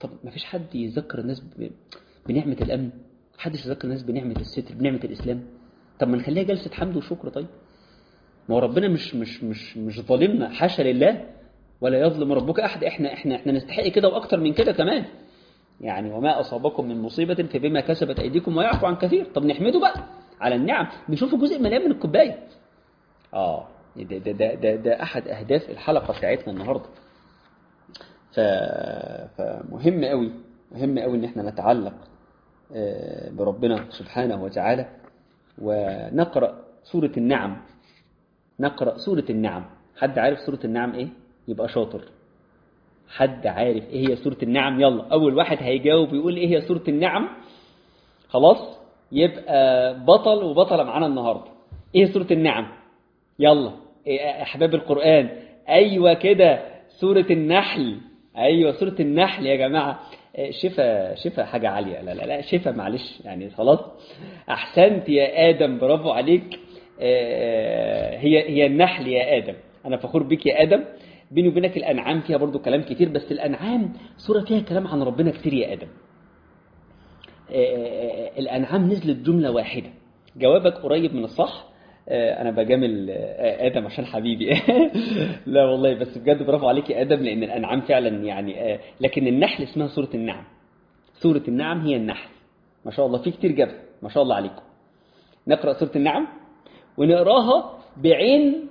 طب ما فيش حد يذكر الناس ب- بنعمة الأمن محدش يذكر الناس بنعمة الستر بنعمة الإسلام طب ما نخليها جلسة حمد وشكر طيب ما هو ربنا مش مش مش مش ظالمنا حاشا لله ولا يظلم ربك أحد احنا احنا احنا نستحق كده وأكتر من كده كمان يعني وما أصابكم من مصيبة فبما كسبت أيديكم ويعفو عن كثير طب نحمده بقى على النعم نشوف جزء مليان من الكوباية آه ده ده ده ده, ده أحد أهداف الحلقة بتاعتنا النهاردة ف... فمهم قوي مهم قوي إن احنا نتعلق آه، بربنا سبحانه وتعالى ونقرأ سورة النعم نقرأ سورة النعم حد عارف سورة النعم إيه؟ يبقى شاطر حد عارف ايه هي سورة النعم يلا اول واحد هيجاوب يقول ايه هي سورة النعم خلاص يبقى بطل وبطلة معانا النهاردة ايه سورة النعم يلا إيه احباب القرآن ايوه كده سورة النحل ايوه سورة النحل يا جماعة إيه، شفا شفا حاجة عالية لا لا لا شفا معلش يعني خلاص احسنت يا ادم برافو عليك آه، هي هي النحل يا ادم انا فخور بيك يا ادم بيني وبينك الانعام فيها برضو كلام كتير بس الانعام سوره فيها كلام عن ربنا كتير يا ادم آه، آه، الانعام نزلت جمله واحده جوابك قريب من الصح آه، انا بجامل آه، ادم عشان حبيبي لا والله بس بجد برافو عليك يا ادم لان الانعام فعلا يعني آه، لكن النحل اسمها سوره النعم سوره النعم هي النحل ما شاء الله في كتير جابها ما شاء الله عليكم نقرا سوره النعم ونقراها بعين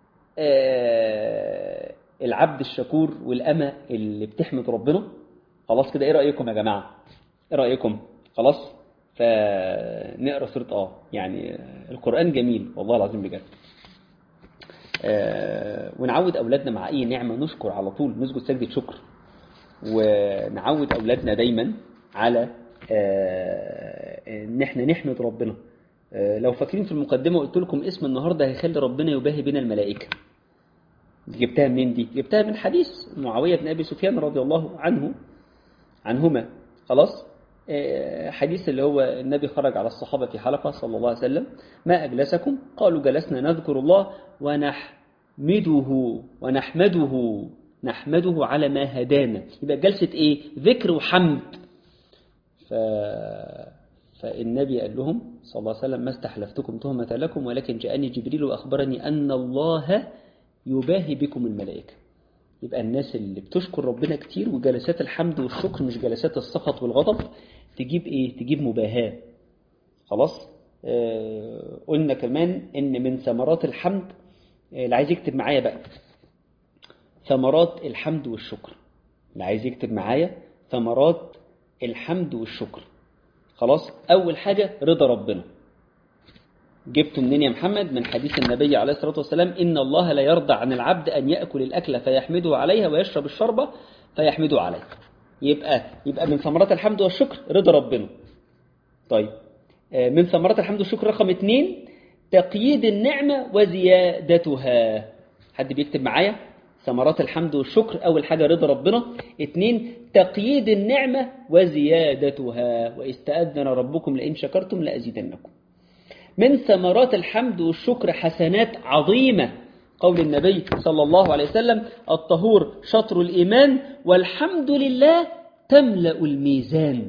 آه، العبد الشكور والأمة اللي بتحمد ربنا خلاص كده ايه رأيكم يا جماعة ايه رأيكم خلاص فنقرأ سورة اه يعني آه، القرآن جميل والله العظيم بجد آه، ونعود أولادنا مع أي نعمة نشكر على طول نسجد سجدة شكر ونعود أولادنا دايما على آه، إن إحنا نحمد ربنا آه، لو فاكرين في المقدمة قلت لكم اسم النهاردة هيخلي ربنا يباهي بين الملائكة جبتها منين دي؟ جبتها من حديث معاوية بن أبي سفيان رضي الله عنه عنهما خلاص آه، حديث اللي هو النبي خرج على الصحابة في حلقة صلى الله عليه وسلم ما أجلسكم قالوا جلسنا نذكر الله ونحمده ونحمده نحمده على ما هدانا يبقى جلسة إيه ذكر وحمد ف... فالنبي قال لهم صلى الله عليه وسلم ما استحلفتكم تهمة لكم ولكن جاءني جبريل وأخبرني أن الله يباهي بكم الملائكة يبقى الناس اللي بتشكر ربنا كتير وجلسات الحمد والشكر مش جلسات السخط والغضب تجيب ايه تجيب مباهاة خلاص آه قلنا كمان ان من ثمرات الحمد آه، اللي عايز يكتب معايا بقى ثمرات الحمد والشكر اللي عايز يكتب معايا ثمرات الحمد والشكر خلاص اول حاجة رضا ربنا جبته منين يا محمد من حديث النبي عليه الصلاة والسلام إن الله لا يرضى عن العبد أن يأكل الأكلة فيحمده عليها ويشرب الشربة فيحمده عليها يبقى يبقى من ثمرات الحمد والشكر رضا ربنا طيب آه، من ثمرات الحمد والشكر رقم اتنين تقييد النعمة وزيادتها حد بيكتب معايا ثمرات الحمد والشكر أول حاجة رضا ربنا اتنين تقييد النعمة وزيادتها واستأذن ربكم لئن شكرتم لأزيدنكم من ثمرات الحمد والشكر حسنات عظيمة قول النبي صلى الله عليه وسلم الطهور شطر الإيمان والحمد لله تملأ الميزان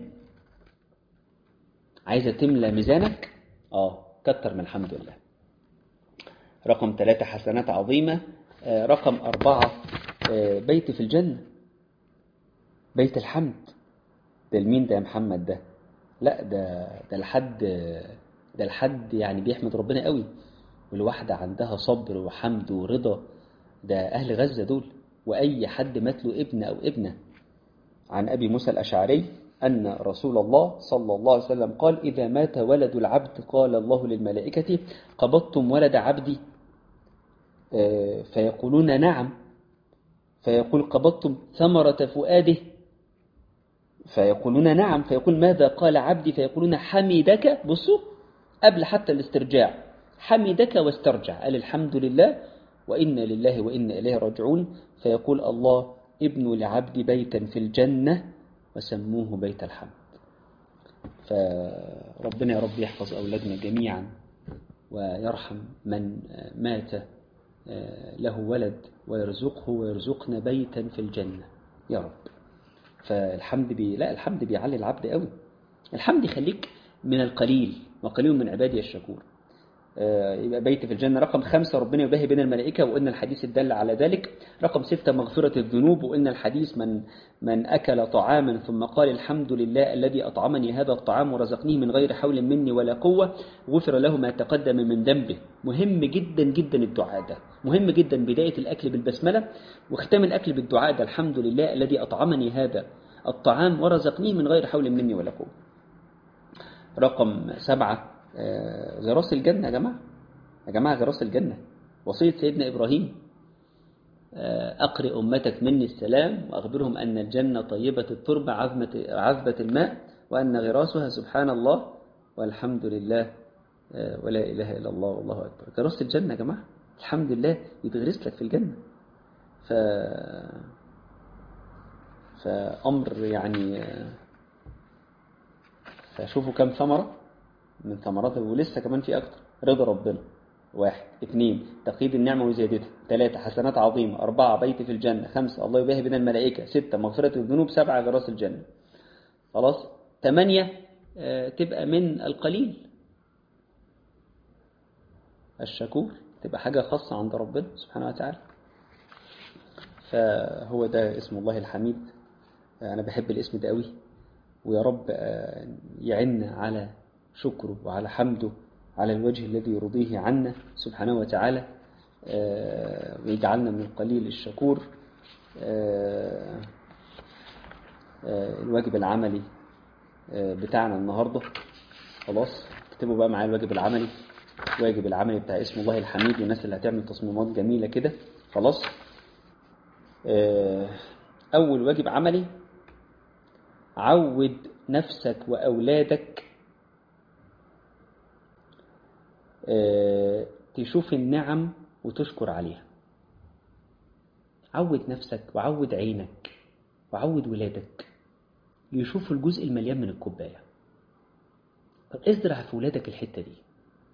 عايزة تملأ ميزانك؟ آه كتر من الحمد لله رقم ثلاثة حسنات عظيمة آه، رقم أربعة آه، بيت في الجنة بيت الحمد ده لمين ده يا محمد ده لا ده ده لحد ده لحد يعني بيحمد ربنا قوي والواحدة عندها صبر وحمد ورضا ده أهل غزة دول وأي حد مات له ابن أو ابنة عن أبي موسى الأشعري أن رسول الله صلى الله عليه وسلم قال إذا مات ولد العبد قال الله للملائكة قبضتم ولد عبدي آه، فيقولون نعم فيقول قبضتم ثمرة فؤاده فيقولون نعم فيقول ماذا قال عبدي فيقولون حمدك بصوا قبل حتى الاسترجاع حمدك واسترجع قال الحمد لله وإنا لله وإنا إليه راجعون فيقول الله ابن لعبد بيتا في الجنة وسموه بيت الحمد فربنا يا رب يحفظ أولادنا جميعا ويرحم من مات له ولد ويرزقه ويرزقنا بيتا في الجنة يا رب فالحمد بي لا الحمد بيعلي العبد قوي الحمد يخليك من القليل وقليل من عبادي الشكور آه، يبقى بيت في الجنة رقم خمسة ربنا يباهي بين الملائكة وإن الحديث الدل على ذلك رقم ستة مغفرة الذنوب وإن الحديث من من أكل طعاما ثم قال الحمد لله الذي أطعمني هذا الطعام ورزقنيه من غير حول مني ولا قوة غفر له ما تقدم من ذنبه مهم جدا جدا الدعاء ده مهم جدا بداية الأكل بالبسملة وختام الأكل بالدعاء ده الحمد لله الذي أطعمني هذا الطعام ورزقنيه من غير حول مني ولا قوة رقم سبعة آه، غراس الجنة يا جماعة يا جماعة غراس الجنة وصية سيدنا إبراهيم آه، أقرئ أمتك مني السلام وأخبرهم أن الجنة طيبة التربة عذبة, عذبة الماء وأن غراسها سبحان الله والحمد لله آه، ولا إله إلا الله والله أكبر غراس الجنة يا جماعة الحمد لله يتغرس لك في الجنة ف... فأمر يعني فشوفوا كم ثمرة من ثمرات ولسه كمان في أكتر رضا ربنا واحد اثنين تقييد النعمة وزيادتها ثلاثة حسنات عظيمة أربعة بيت في الجنة خمسة الله يباهي بين الملائكة ستة مغفرة الذنوب سبعة جراس الجنة خلاص ثمانية آه، تبقى من القليل الشكور تبقى حاجة خاصة عند ربنا سبحانه وتعالى فهو ده اسم الله الحميد أنا بحب الاسم ده قوي ويا رب آه، يعن على شكره وعلى حمده على الوجه الذي يرضيه عنا سبحانه وتعالى آه، ويجعلنا من القليل الشكور آه، الواجب العملي بتاعنا النهاردة خلاص اكتبوا بقى معايا الواجب العملي الواجب العملي بتاع اسم الله الحميد والناس اللي هتعمل تصميمات جميلة كده خلاص أول واجب عملي عود نفسك وأولادك تشوف النعم وتشكر عليها عود نفسك وعود عينك وعود ولادك يشوفوا الجزء المليان من الكوباية طب ازرع في ولادك الحتة دي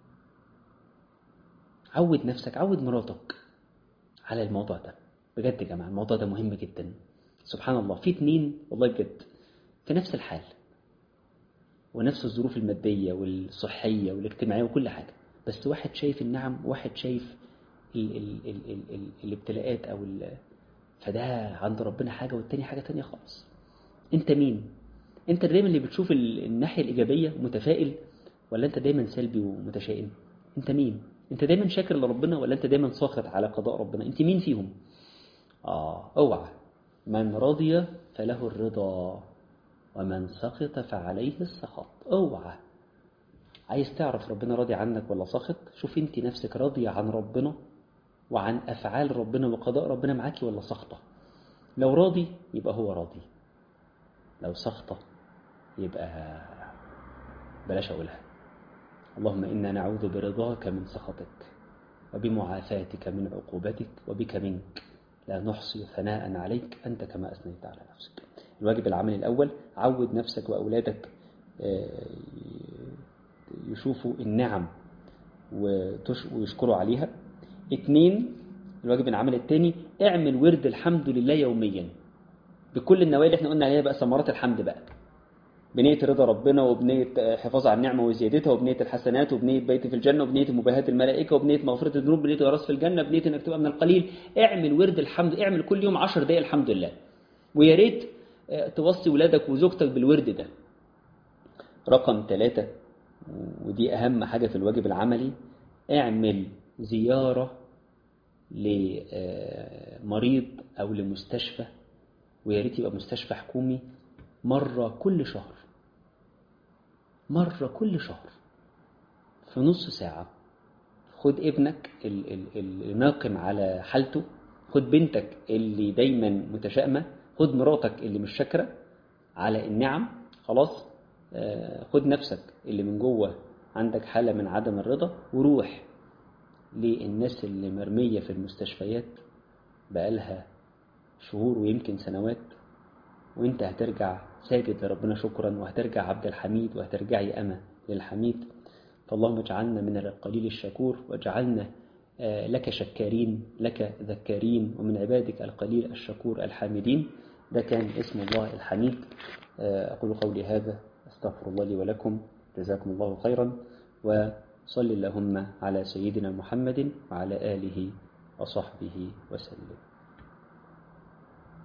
عود نفسك عود مراتك على الموضوع ده بجد يا جماعة الموضوع ده مهم جدا سبحان الله في اتنين والله بجد في نفس الحال ونفس الظروف المادية والصحية والاجتماعية وكل حاجة بس واحد شايف النعم وواحد شايف ال ال ال ال ال الابتلاءات أو ال فده عند ربنا حاجة والتاني حاجة تانية خالص انت مين انت دايما اللي بتشوف الناحية الإيجابية متفائل ولا انت دايما سلبي ومتشائم انت مين انت دايما شاكر لربنا ولا انت دايما ساخط على قضاء ربنا انت مين فيهم اه اوعى من رضي فله الرضا ومن سخط فعليه السخط اوعى عايز تعرف ربنا راضي عنك ولا سخط شوف انت نفسك راضية عن ربنا وعن أفعال ربنا وقضاء ربنا معاكي ولا سخطة لو راضي يبقى هو راضي لو سخطة يبقى بلاش أقولها اللهم إنا نعوذ برضاك من سخطك وبمعافاتك من عقوبتك وبك منك لا نحصي ثناء عليك أنت كما أثنيت على نفسك الواجب العملي الأول عود نفسك وأولادك يشوفوا النعم ويشكروا عليها اتنين الواجب العملي التاني اعمل ورد الحمد لله يوميا بكل النوايا اللي احنا قلنا عليها بقى ثمرات الحمد بقى بنية رضا ربنا وبنية حفاظ على النعمة وزيادتها وبنية الحسنات وبنية بيت في الجنة وبنية مباهاة الملائكة وبنية مغفرة الذنوب وبنية غرس في الجنة بنية انك تبقى من القليل اعمل ورد الحمد اعمل كل يوم عشر دقايق الحمد لله ويا ريت توصي ولادك وزوجتك بالورد ده رقم ثلاثة ودي أهم حاجة في الواجب العملي اعمل زيارة لمريض أو لمستشفى ويا ريت يبقى مستشفى حكومي مرة كل شهر مرة كل شهر في نص ساعة خد ابنك الناقم على حالته خد بنتك اللي دايما متشائمة خد مراتك اللي مش شاكرة على النعم خلاص خد نفسك اللي من جوه عندك حالة من عدم الرضا وروح للناس اللي مرمية في المستشفيات بقالها شهور ويمكن سنوات وانت هترجع ساجد لربنا شكرا وهترجع عبد الحميد وهترجعي أما للحميد فاللهم اجعلنا من القليل الشكور واجعلنا لك شكارين لك ذكارين ومن عبادك القليل الشكور الحامدين ده كان اسم الله الحميد أقول قولي هذا أستغفر الله لي ولكم جزاكم الله خيرا وصل اللهم على سيدنا محمد وعلى آله وصحبه وسلم